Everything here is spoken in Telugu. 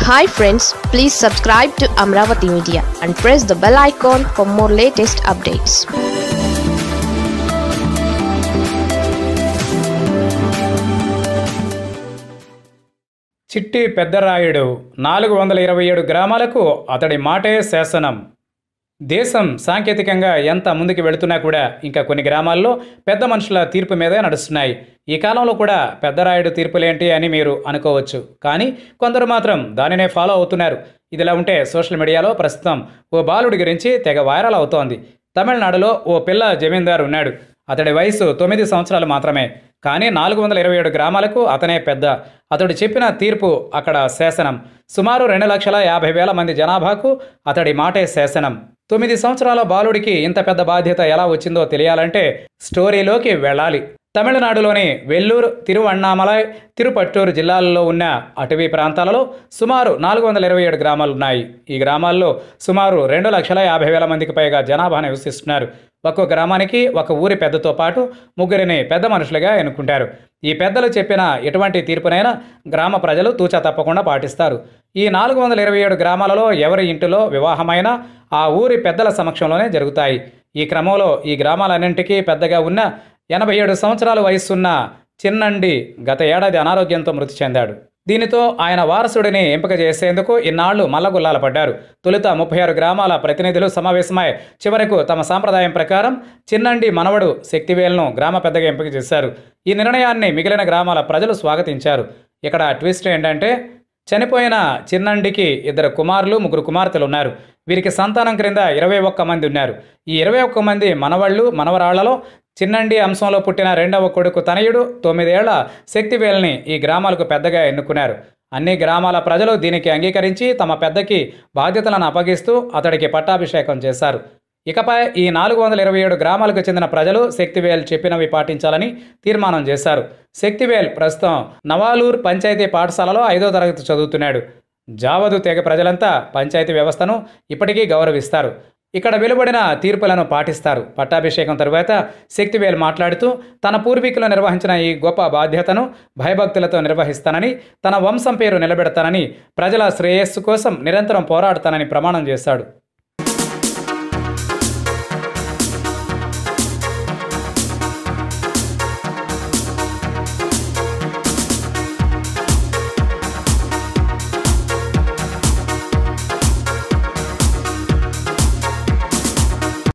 hi friends please subscribe to Amaravati media and press the bell icon for more latest updates Chitti Peddarayudu నాలుగు వందల ఇరవై ఏడు గ్రామాలకు అతడి మాటే శాసనం దేశం సాంకేతికంగా ఎంత ముందుకు వెళుతున్నా కూడా ఇంకా కొన్ని గ్రామాల్లో పెద్ద మనుషుల తీర్పు మీదే నడుస్తున్నాయి ఈ కాలంలో కూడా పెద్దరాయుడు తీర్పులేంటి అని మీరు అనుకోవచ్చు కానీ కొందరు మాత్రం దానినే ఫాలో అవుతున్నారు ఇదిలా ఉంటే సోషల్ మీడియాలో ప్రస్తుతం ఓ బాలుడి గురించి తెగ వైరల్ అవుతోంది తమిళనాడులో ఓ పిల్ల జమీందారు ఉన్నాడు అతడి వయసు తొమ్మిది సంవత్సరాలు మాత్రమే కానీ నాలుగు వందల ఇరవై ఏడు గ్రామాలకు అతనే పెద్ద అతడు చెప్పిన తీర్పు అక్కడ శాసనం సుమారు రెండు లక్షల యాభై వేల మంది జనాభాకు అతడి మాటే శాసనం తొమ్మిది సంవత్సరాల బాలుడికి ఇంత పెద్ద బాధ్యత ఎలా వచ్చిందో తెలియాలంటే స్టోరీలోకి వెళ్ళాలి తమిళనాడులోని వెల్లూరు తిరువണ്ണామలై తిరుపట్టూరు జిల్లాలలో ఉన్న అటవీ ప్రాంతాలలో సుమారు నాలుగు వందల ఇరవై ఏడు గ్రామాలు ఉన్నాయి ఈ గ్రామాల్లో సుమారు రెండు లక్షల యాభై వేల మందికి పైగా జనాభా నివసిస్తున్నారు ఒక్కో గ్రామానికి ఒక ఊరి పెద్దతో పాటు ముగ్గురిని పెద్ద మనుషులుగా ఎన్నుకుంటారు ఈ పెద్దలు చెప్పిన ఎటువంటి తీర్పునైనా గ్రామ ప్రజలు తూచా తప్పకుండా పాటిస్తారు ఈ నాలుగు వందల ఇరవై ఏడు గ్రామాలలో ఎవరి ఇంటిలో వివాహమైనా ఆ ఊరి పెద్దల సమక్షంలోనే జరుగుతాయి ఈ క్రమంలో ఈ గ్రామాలన్నింటికీ పెద్దగా ఉన్న ఎనభై ఏడు సంవత్సరాల వయస్సున్న చిన్నండి గత ఏడాది అనారోగ్యంతో మృతి చెందాడు దీనితో ఆయన వారసుడిని ఎంపిక చేసేందుకు ఇన్నాళ్లు మల్లగుల్లాల పడ్డారు తొలుత ముప్పై ఆరు గ్రామాల ప్రతినిధులు సమావేశమై చివరకు తమ సాంప్రదాయం ప్రకారం చిన్నండి మనవడు శక్తివేల్ను గ్రామ పెద్దగా ఎంపిక చేశారు ఈ నిర్ణయాన్ని మిగిలిన గ్రామాల ప్రజలు స్వాగతించారు ఇక్కడ ట్విస్ట్ ఏంటంటే చనిపోయిన చిన్నండికి ఇద్దరు కుమారులు ముగ్గురు కుమార్తెలు ఉన్నారు వీరికి సంతానం క్రింద ఇరవై ఒక్క మంది ఉన్నారు ఈ ఇరవై ఒక్క మంది మనవళ్ళు మనవరాళ్లలో చిన్నండి అంశంలో పుట్టిన రెండవ కొడుకు తనయుడు తొమ్మిదేళ్ల శక్తివేల్ని ఈ గ్రామాలకు పెద్దగా ఎన్నుకున్నారు అన్ని గ్రామాల ప్రజలు దీనికి అంగీకరించి తమ పెద్దకి బాధ్యతలను అప్పగిస్తూ అతడికి పట్టాభిషేకం చేశారు ఇకపై ఈ నాలుగు వందల ఇరవై ఏడు గ్రామాలకు చెందిన ప్రజలు శక్తివేల్ చెప్పినవి పాటించాలని తీర్మానం చేశారు శక్తివేల్ ప్రస్తుతం నవాలూర్ పంచాయతీ పాఠశాలలో ఐదో తరగతి చదువుతున్నాడు జావదు తెగ ప్రజలంతా పంచాయతీ వ్యవస్థను ఇప్పటికీ గౌరవిస్తారు ఇక్కడ వెలువడిన తీర్పులను పాటిస్తారు పట్టాభిషేకం తరువాత శక్తివేల్ మాట్లాడుతూ తన పూర్వీకులు నిర్వహించిన ఈ గొప్ప బాధ్యతను భయభక్తులతో నిర్వహిస్తానని తన వంశం పేరు నిలబెడతానని ప్రజల శ్రేయస్సు కోసం నిరంతరం పోరాడతానని ప్రమాణం చేశాడు